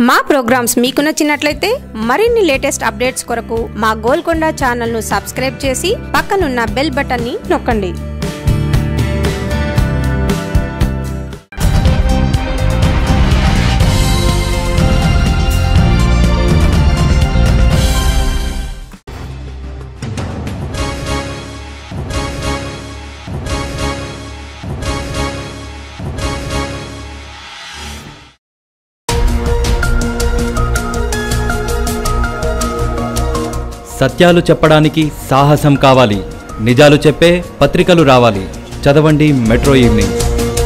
మా ప్రోగ్రామ్స్ మీకు నచ్చినట్లయితే మరిన్ని లేటెస్ట్ అప్డేట్స్ కొరకు మా గోల్కొండ ఛానల్ను సబ్స్క్రైబ్ చేసి పక్కనున్న బెల్ బటన్ని నొక్కండి సత్యాలు చెప్పడానికి సాహసం కావాలి నిజాలు చెప్పే పత్రికలు రావాలి చదవండి metro evening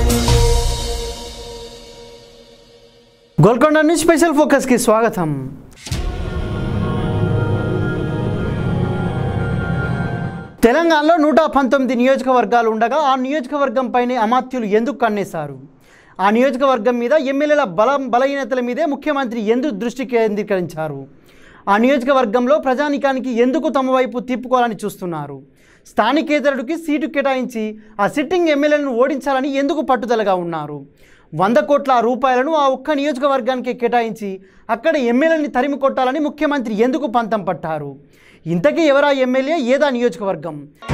Golconda news special ఫోకస్కి స్వాగతం తెలంగాణలో నూట పంతొమ్మిది నియోజకవర్గాలు ఉండగా ఆ నియోజకవర్గం పైనే అమాత్యులు ఎందుకు కన్నేశారు ఆ నియోజకవర్గం మీద ఎమ్మెల్యేల బలం బలహీనతల మీదే ముఖ్యమంత్రి ఎందుకు దృష్టి కేంద్రీకరించారు ఆ నియోజకవర్గంలో ప్రజానికానికి ఎందుకు తమ వైపు తిప్పుకోవాలని చూస్తున్నారు స్థానికేతరుడికి సీటు కేటాయించి ఆ సిట్టింగ్ ఎమ్మెల్యేలను ఓడించాలని ఎందుకు పట్టుదలగా ఉన్నారు వంద కోట్ల రూపాయలను ఆ ఒక్క నియోజకవర్గానికి కేటాయించి అక్కడ ఎమ్మెల్యేని తరిమి కొట్టాలని ముఖ్యమంత్రి ఎందుకు పంతం పట్టారు ఇంతకీ ఎవరా ఎమ్మెల్యే ఏదా నియోజకవర్గం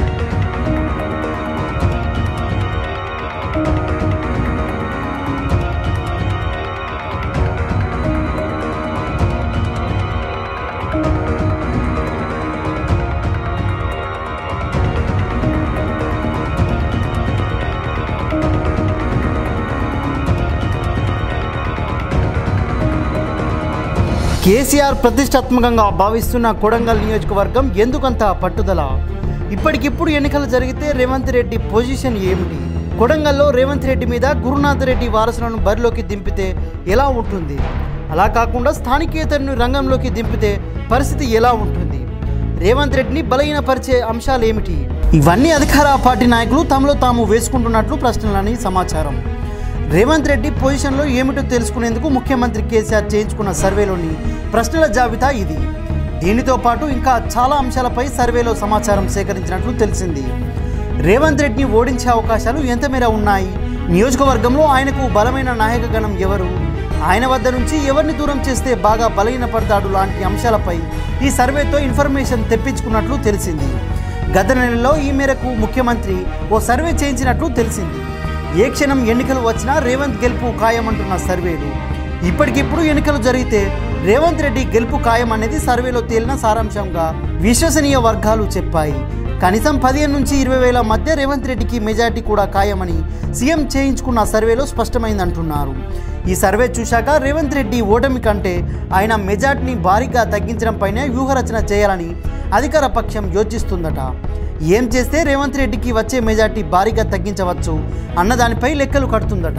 కేసీఆర్ ప్రతిష్టాత్మకంగా భావిస్తున్న కొడంగల్ నియోజకవర్గం ఎందుకంత పట్టుదల ఇప్పటికిప్పుడు ఎన్నికలు జరిగితే రేవంత్ రెడ్డి పొజిషన్ ఏమిటి కొడంగల్లో రేవంత్ రెడ్డి మీద గురునాథ్ రెడ్డి వారసులను బరిలోకి దింపితే ఎలా ఉంటుంది అలా కాకుండా స్థానికేతరుని రంగంలోకి దింపితే పరిస్థితి ఎలా ఉంటుంది రేవంత్ రెడ్డిని బలహీనపరిచే అంశాలు ఏమిటి ఇవన్నీ అధికార పార్టీ నాయకులు తమలో తాము వేసుకుంటున్నట్లు ప్రశ్నలని సమాచారం రేవంత్ రెడ్డి పొజిషన్లో ఏమిటో తెలుసుకునేందుకు ముఖ్యమంత్రి కేసీఆర్ చేయించుకున్న సర్వేలోని ప్రశ్నల జాబితా ఇది దీనితో పాటు ఇంకా చాలా అంశాలపై సర్వేలో సమాచారం సేకరించినట్లు తెలిసింది రేవంత్ రెడ్డిని ఓడించే అవకాశాలు ఎంత మేర ఉన్నాయి నియోజకవర్గంలో ఆయనకు బలమైన నాయక గణం ఎవరు ఆయన వద్ద నుంచి ఎవరిని దూరం చేస్తే బాగా బలహీనపడతాడు లాంటి అంశాలపై ఈ సర్వేతో ఇన్ఫర్మేషన్ తెప్పించుకున్నట్లు తెలిసింది గత నెలలో ఈ మేరకు ముఖ్యమంత్రి ఓ సర్వే చేయించినట్లు తెలిసింది ఏ క్షణం ఎన్నికలు వచ్చినా రేవంత్ గెలుపు ఖాయమంటున్న సర్వేలు ఇప్పటికిప్పుడు ఎన్నికలు జరిగితే రేవంత్ రెడ్డి గెలుపు ఖాయం అనేది సర్వేలో తేలిన సారాంశంగా విశ్వసనీయ వర్గాలు చెప్పాయి కనీసం పదిహేను నుంచి ఇరవై వేల మధ్య రేవంత్ రెడ్డికి మెజార్టీ కూడా ఖాయమని సీఎం చేయించుకున్న సర్వేలో స్పష్టమైందంటున్నారు ఈ సర్వే చూశాక రేవంత్ రెడ్డి ఓటమి కంటే ఆయన మెజార్టీని భారీగా తగ్గించడంపైనే వ్యూహరచన చేయాలని అధికార పక్షం యోచిస్తుందట ఏం చేస్తే రేవంత్ రెడ్డికి వచ్చే మెజార్టీ భారీగా తగ్గించవచ్చు అన్నదానిపై లెక్కలు కడుతుందట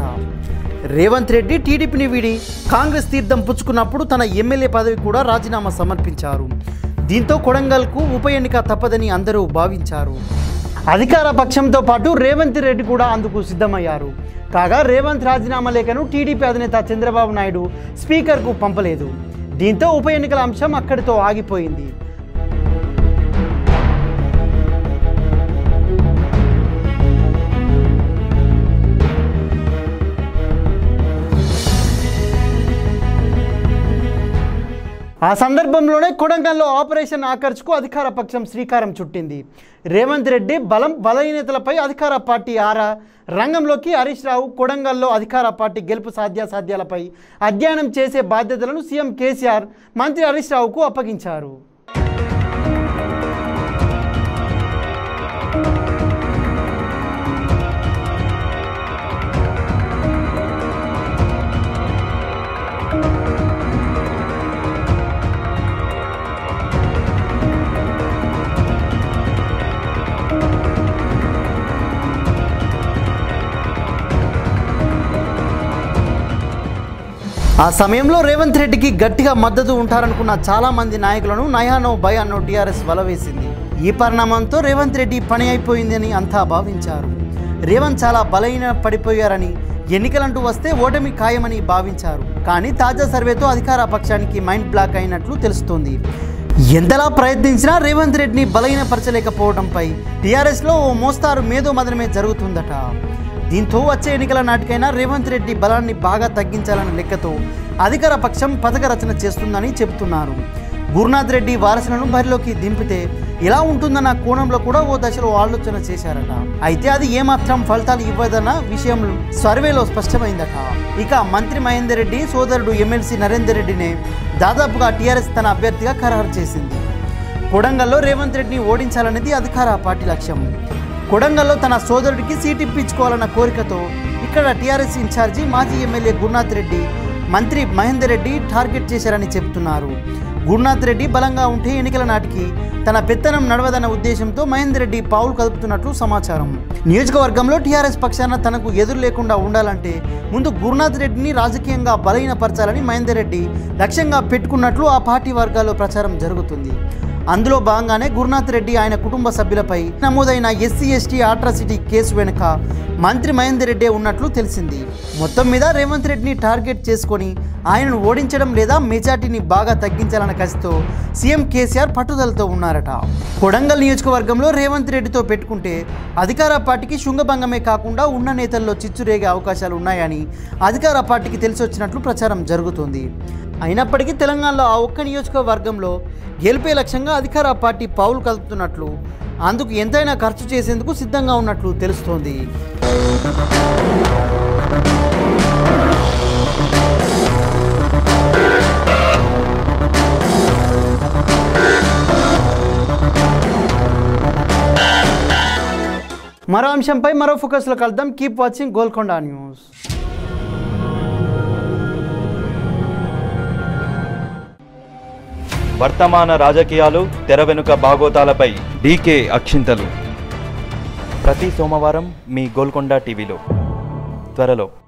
రేవంత్ రెడ్డి టీడీపీని వీడి కాంగ్రెస్ తీర్థం పుచ్చుకున్నప్పుడు తన ఎమ్మెల్యే పదవి కూడా రాజీనామా సమర్పించారు దీంతో కొడంగల్కు ఉప ఎన్నిక తప్పదని అందరూ భావించారు అధికార పక్షంతో పాటు రేవంత్ రెడ్డి కూడా అందుకు సిద్ధమయ్యారు కాగా రేవంత్ రాజీనామా లేఖను టీడీపీ అధినేత చంద్రబాబు నాయుడు స్పీకర్కు పంపలేదు దీంతో ఉప ఎన్నికల అంశం అక్కడితో ఆగిపోయింది ఆ సందర్భంలోనే కొడంగల్లో ఆపరేషన్ ఆకర్ష్కు అధికార పక్షం శ్రీకారం చుట్టింది రేవంత్ రెడ్డి బలం బలహీనతలపై అధికార పార్టీ ఆరా రంగంలోకి హరీష్ రావు కొడంగల్లో అధికార పార్టీ గెలుపు సాధ్యాసాధ్యాలపై అధ్యయనం చేసే బాధ్యతలను సీఎం కేసీఆర్ మంత్రి హరీష్ రావుకు అప్పగించారు ఆ సమయంలో రేవంత్ రెడ్డికి గట్టిగా మద్దతు ఉంటారనుకున్న చాలా మంది నాయకులను నయానో భయానో టీఆర్ఎస్ వలవేసింది ఈ పరిణామంతో రేవంత్ రెడ్డి పని అయిపోయిందని అంతా భావించారు రేవంత్ చాలా బలహీన పడిపోయారని ఎన్నికలంటూ వస్తే ఓటమి ఖాయమని భావించారు కానీ తాజా సర్వేతో అధికార పక్షానికి మైండ్ బ్లాక్ అయినట్లు తెలుస్తోంది ఎంతలా ప్రయత్నించినా రేవంత్ రెడ్డిని బలహీనపరచలేకపోవడంపై టీఆర్ఎస్లో ఓ మోస్తారు మేధో మదనమే జరుగుతుందట దీంతో వచ్చే ఎన్నికల నాటికైనా రేవంత్ రెడ్డి బలాన్ని బాగా తగ్గించాలన్న లెక్కతో అధికార పక్షం పథక రచన చేస్తుందని చెబుతున్నారు గురునాథ్ రెడ్డి వారసులను బరిలోకి దింపితే ఎలా ఉంటుందన్న కోణంలో కూడా ఓ దశలో ఆలోచన చేశారట అయితే అది ఏమాత్రం ఫలితాలు ఇవ్వదన్న విషయం సర్వేలో స్పష్టమైందట ఇక మంత్రి మహేందర్ రెడ్డి సోదరుడు ఎమ్మెల్సీ నరేందర్ రెడ్డినే దాదాపుగా టీఆర్ఎస్ తన అభ్యర్థిగా ఖరారు చేసింది కొడంగల్లో రేవంత్ రెడ్డిని ఓడించాలనేది అధికార పార్టీ లక్ష్యం కొడంగల్లో తన సోదరుడికి సీట్ ఇప్పించుకోవాలన్న కోరికతో ఇక్కడ టీఆర్ఎస్ ఇన్ఛార్జి మాజీ ఎమ్మెల్యే గురునాథ్ రెడ్డి మంత్రి మహేందర్ రెడ్డి టార్గెట్ చేశారని చెబుతున్నారు గురునాథ్ రెడ్డి బలంగా ఉంటే ఎన్నికల నాటికి తన పెత్తనం నడవదన్న ఉద్దేశంతో మహేందర్ రెడ్డి పావులు కదుపుతున్నట్లు సమాచారం నియోజకవర్గంలో టీఆర్ఎస్ పక్షాన తనకు ఎదురు లేకుండా ఉండాలంటే ముందు గురునాథ్ రెడ్డిని రాజకీయంగా బలహీనపరచాలని మహేందర్ రెడ్డి లక్ష్యంగా పెట్టుకున్నట్లు ఆ పార్టీ వర్గాల్లో ప్రచారం జరుగుతుంది అందులో భాగంగానే గురునాథ్ రెడ్డి ఆయన కుటుంబ సభ్యులపై నమోదైన ఎస్సీ ఎస్టీ అట్రాసిటీ కేసు వెనుక మంత్రి మహేందర్ రెడ్డి ఉన్నట్లు తెలిసింది మొత్తం మీద రేవంత్ రెడ్డిని టార్గెట్ చేసుకొని ఆయనను ఓడించడం లేదా మెజార్టీని బాగా తగ్గించాలన్న కసితో సీఎం కేసీఆర్ పట్టుదలతో ఉన్నారట కొడంగల్ నియోజకవర్గంలో రేవంత్ రెడ్డితో పెట్టుకుంటే అధికార పార్టీకి శృంగభంగమే కాకుండా ఉన్న నేతల్లో చిచ్చు రేగే అవకాశాలు ఉన్నాయని అధికార పార్టీకి తెలిసి వచ్చినట్లు ప్రచారం జరుగుతుంది అయినప్పటికీ తెలంగాణలో ఆ ఒక్క నియోజకవర్గంలో గెలిపే లక్ష్యంగా అధికార పార్టీ పావులు కలుపుతున్నట్లు అందుకు ఎంతైనా ఖర్చు చేసేందుకు సిద్ధంగా ఉన్నట్లు తెలుస్తోంది మరో అంశంపై మరో ఫోకస్లో కలుద్దాం కీప్ వాచింగ్ గోల్కొండ న్యూస్ వర్తమాన రాజకీయాలు తెర వెనుక బాగోతాలపై డీకే అక్షింతలు ప్రతి సోమవారం మీ గోల్కొండ టీవీలో త్వరలో